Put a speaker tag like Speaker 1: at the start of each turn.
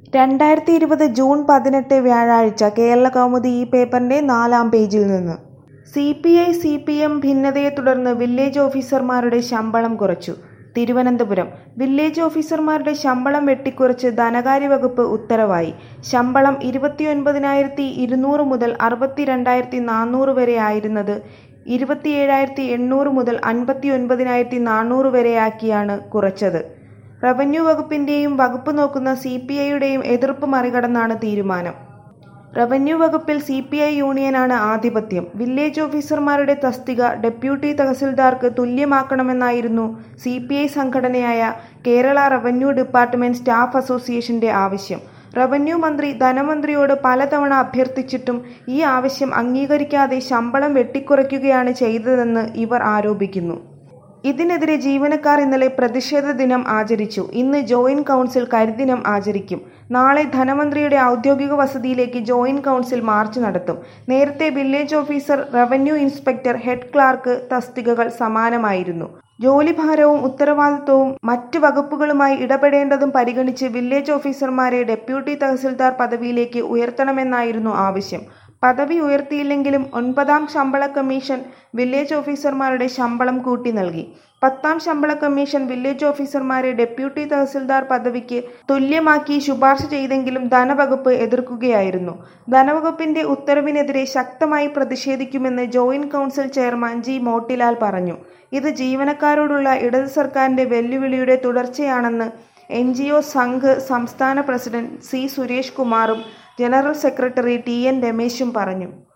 Speaker 1: രണ്ടായിരത്തി ഇരുപത് ജൂൺ പതിനെട്ട് വ്യാഴാഴ്ച കേരളകൗമുദി ഈ പേപ്പറിന്റെ നാലാം പേജിൽ നിന്ന് C P I C P M ഭിന്നതയെ തുടർന്ന് വില്ലേജ് ഓഫീസർമാരുടെ ശമ്പളം കുറച്ചു തിരുവനന്തപുരം വില്ലേജ് ഓഫീസർമാരുടെ ശമ്പളം വെട്ടിക്കുറച്ച് ധനകാര്യ വകുപ്പ് ഉത്തരവായി ശമ്പളം ഇരുപത്തിയൊൻപതിനായിരത്തി ഇരുന്നൂറ് മുതൽ അറുപത്തിരണ്ടായിരത്തി നാനൂറ് വരെ ആയിരുന്നത് ഇരുപത്തിയേഴായിരത്തി എണ്ണൂറ് മുതൽ അൻപത്തിയൊൻപതിനായിരത്തി നാനൂറ് വരെയാക്കിയാണ് കുറച്ചത് റവന്യൂ വകുപ്പിന്റെയും വകുപ്പ് നോക്കുന്ന സി പി ഐയുടെയും എതിർപ്പ് മറികടന്നാണ് തീരുമാനം റവന്യൂ വകുപ്പിൽ സി പി ഐ യൂണിയനാണ് ആധിപത്യം വില്ലേജ് ഓഫീസർമാരുടെ തസ്തിക ഡെപ്യൂട്ടി തഹസിൽദാർക്ക് തുല്യമാക്കണമെന്നായിരുന്നു സി പി ഐ സംഘടനയായ കേരള റവന്യൂ ഡിപ്പാർട്ട്മെന്റ് സ്റ്റാഫ് അസോസിയേഷന്റെ ആവശ്യം റവന്യൂ മന്ത്രി ധനമന്ത്രിയോട് പലതവണ അഭ്യർത്ഥിച്ചിട്ടും ഈ ആവശ്യം അംഗീകരിക്കാതെ ശമ്പളം വെട്ടിക്കുറയ്ക്കുകയാണ് ചെയ്തതെന്ന് ഇവർ ആരോപിക്കുന്നു ഇതിനെതിരെ ജീവനക്കാർ ഇന്നലെ പ്രതിഷേധ ദിനം ആചരിച്ചു ഇന്ന് ജോയിന്റ് കൗൺസിൽ കരിദിനം ആചരിക്കും നാളെ ധനമന്ത്രിയുടെ ഔദ്യോഗിക വസതിയിലേക്ക് ജോയിന്റ് കൗൺസിൽ മാർച്ച് നടത്തും നേരത്തെ village officer revenue inspector head clerk തസ്തികകൾ സമാനമായിരുന്നു ജോലിഭാരവും ഉത്തരവാദിത്വവും മറ്റ് വകുപ്പുകളുമായി ഇടപെടേണ്ടതും പരിഗണിച്ച് വില്ലേജ് ഓഫീസർമാരെ ഡെപ്യൂട്ടി തഹസിൽദാർ പദവിയിലേക്ക് ഉയർത്തണമെന്നായിരുന്നു ആവശ്യം പദവി ഉയർത്തിയില്ലെങ്കിലും ഒൻപതാം ശമ്പള കമ്മീഷൻ വില്ലേജ് ഓഫീസർമാരുടെ ശമ്പളം കൂട്ടി നൽകി പത്താം ശമ്പള കമ്മീഷൻ വില്ലേജ് ഓഫീസർമാരെ ഡെപ്യൂട്ടി തഹസിൽദാർ പദവിക്ക് തുല്യമാക്കി ശുപാർശ ചെയ്തെങ്കിലും ധനവകുപ്പ് എതിർക്കുകയായിരുന്നു ധനവകുപ്പിന്റെ ഉത്തരവിനെതിരെ ശക്തമായി പ്രതിഷേധിക്കുമെന്ന് joint council chairman G Motilal പറഞ്ഞു ഇത് ജീവനക്കാരോടുള്ള ഇടത് സർക്കാരിന്റെ വെല്ലുവിളിയുടെ തുടർച്ചയാണെന്ന് എൻ ജി ഒ സംഘ് സംസ്ഥാന പ്രസിഡന്റ് സി സുരേഷ് കുമാറും ജനറൽ സെക്രട്ടറി ടി എൻ രമേശും പറഞ്ഞു